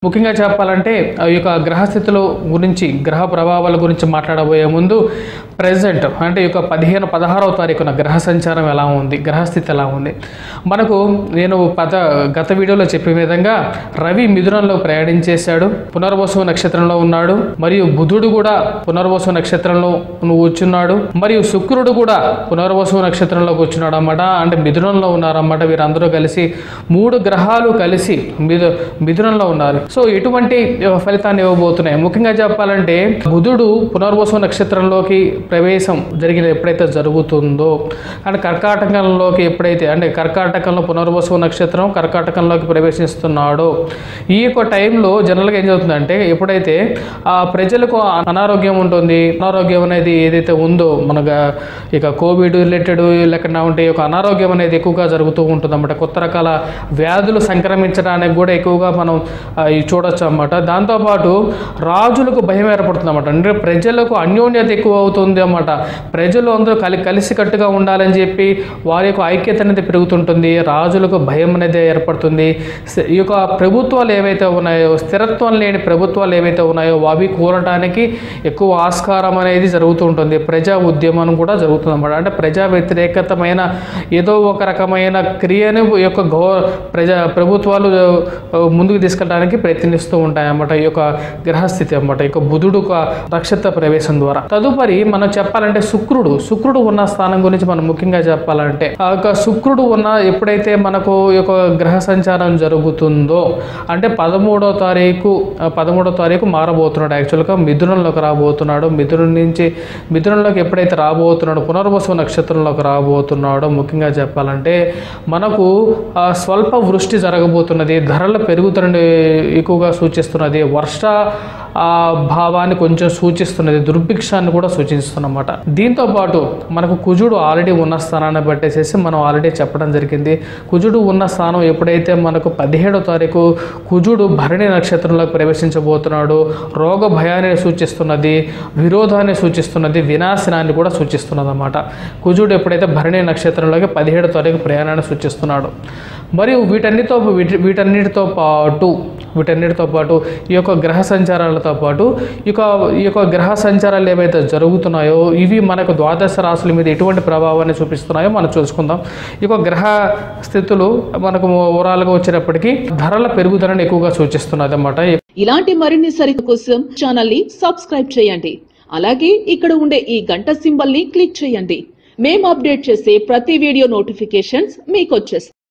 ముఖ్యంగా చెప్పాలంటే ఆ యొక్క గ్రహస్థితుల గురించి గ్రహ ప్రభావాల గురించి మాట్లాడబోయే ముందు ప్రజెంట్ అంటే ఈ యొక్క పదిహేను పదహారవ తారీఖున గ్రహ సంచారం ఎలా ఉంది గ్రహస్థితి ఎలా ఉంది మనకు నేను పద గత వీడియోలో చెప్పే విధంగా రవి మిథునంలో ప్రయాణించేశాడు పునర్వసు నక్షత్రంలో ఉన్నాడు మరియు బుధుడు కూడా పునర్వసు నక్షత్రంలో కూర్చున్నాడు మరియు శుక్రుడు కూడా పునర్వసు నక్షత్రంలో కూర్చున్నాడు అన్నమాట అంటే మిథునంలో ఉన్నారన్నమాట వీరందరూ కలిసి మూడు గ్రహాలు కలిసి మిథు మిథునంలో ఉన్నారు సో ఎటువంటి ఫలితాన్ని ఇవ్వబోతున్నాయి ముఖ్యంగా చెప్పాలంటే బుధుడు పునర్వసు నక్షత్రంలోకి ప్రవేశం జరిగిన ఎప్పుడైతే జరుగుతుందో అంటే కర్కాటకంలోకి ఎప్పుడైతే అంటే కర్కాటకంలో పునర్వసు నక్షత్రం కర్కాటకంలోకి ప్రవేశిస్తున్నాడో ఈ యొక్క టైంలో జనరల్గా ఏం జరుగుతుందంటే ఎప్పుడైతే ఆ ప్రజలకు అనారోగ్యం ఉంటుంది అనారోగ్యం అనేది ఏదైతే ఉందో మనకు ఇక కోవిడ్ రిలేటెడ్ లేకుండా ఉంటే ఈ యొక్క అనారోగ్యం అనేది ఎక్కువగా జరుగుతూ ఉంటుంది అన్నమాట కొత్త రకాల వ్యాధులు సంక్రమించడానికి కూడా ఎక్కువగా మనం ఆ, ఇవి చూడొచ్చు అన్నమాట దాంతోపాటు రాజులకు భయం ఏర్పడుతుంది అన్నమాట అంటే ప్రజలకు అన్యోన్యత ఎక్కువ అవుతుంది అన్నమాట ప్రజలు అందరూ కలి కలిసికట్టుగా ఉండాలని చెప్పి వారి యొక్క ఐక్యత అనేది పెరుగుతుంటుంది రాజులకు భయం అనేది ఏర్పడుతుంది స- ఈ యొక్క ప్రభుత్వాలు ఏవైతే ఉన్నాయో స్థిరత్వం లేని ప్రభుత్వాలు ఏవైతే ఉన్నాయో అవి కూరటానికి ఎక్కువ ఆస్కారం అనేది జరుగుతూ ఉంటుంది ప్రజా ఉద్యమం కూడా జరుగుతుంది అన్నమాట అంటే ప్రజా వ్యతిరేకతమైన ఏదో ఒక రకమైన క్రియను ఈ యొక్క గౌ ప్రజా ప్రభుత్వాలు ఆ, ముందుకు తీసుకెళ్ళడానికి ప్రయత్నిస్తూ ఉంటాయి అన్నమాట ఈ యొక్క గ్రహస్థితి అన్నమాట ఈ యొక్క బుధుడు ఒక నక్షత్ర ప్రవేశం ద్వారా తదుపరి మనం చెప్పాలంటే శుక్రుడు శుక్రుడు ఉన్న స్థానం గురించి మనం ముఖ్యంగా చెప్పాలంటే ఆ యొక్క శుక్రుడు ఉన్న ఎప్పుడైతే మనకు ఈ యొక్క గ్రహ సంచారం జరుగుతుందో అంటే పదమూడో తారీఖు ఆ, పదమూడో తారీఖు మారబోతున్నాడు యాక్చువల్గా మిథునంలోకి రాబోతున్నాడు మిథునం నుంచి మిథునంలోకి ఎప్పుడైతే రాబోతున్నాడో పునర్వసు నక్షత్రంలోకి రాబోతున్నాడో ముఖ్యంగా చెప్పాలంటే మనకు ఆ, స్వల్ప వృష్టి జరగబోతున్నది ధరల పెరుగుతున్న ఎక్కువగా సూచిస్తున్నది వర్ష ఆ, భావాన్ని కొంచెం సూచిస్తున్నది దుర్భిక్షాన్ని కూడా సూచిస్తున్నమాట దీంతో పాటు మనకు కుజుడు ఆల్రెడీ ఉన్న స్థానాన్ని బట్టేసేసి మనం ఆల్రెడీ చెప్పడం జరిగింది కుజుడు ఉన్న స్థానం ఎప్పుడైతే మనకు పదిహేడో తారీఖు కుజుడు భరణి నక్షత్రంలోకి ప్రవేశించబోతున్నాడు రోగ భయాన్ని సూచిస్తున్నది విరోధాన్ని సూచిస్తున్నది వినాశనాన్ని కూడా సూచిస్తున్నది అన్నమాట కుజుడు ఎప్పుడైతే భరణి నక్షత్రంలోకి పదిహేడో తారీఖు ప్రయాణాన్ని సూచిస్తున్నాడు మరియు వీటన్నిటితో వీటి వీటన్నిటితో పాటు వీటన్నిటితో పాటు ఈ యొక్క గ్రహ సంచారాలతో పాటు ఈ యొక్క ఈ యొక్క గ్రహ సంచారాలు ఏవైతే జరుగుతున్నాయో ఇవి మనకు ద్వాదశ రాశుల మీద ఎటువంటి ప్రభావాన్ని చూపిస్తున్నాయో మనం చూసుకుందాం ఈ యొక్క గ్రహ స్థితులు మనకు ఓవరాల్గా వచ్చేటప్పటికి ధరల పెరుగుదలను ఎక్కువగా సూచిస్తున్నది అన్నమాట ఇలాంటి మరిన్ని సరికు కోసం ఛానల్ ని సబ్స్క్రైబ్ చేయండి అలాగే ఇక్కడ ఉండే ఈ గంట సింబల్ ని క్లిక్ చేయండి మేము అప్డేట్ చేసే ప్రతి వీడియో నోటిఫికేషన్స్ మీకు వచ్చేస్తాయి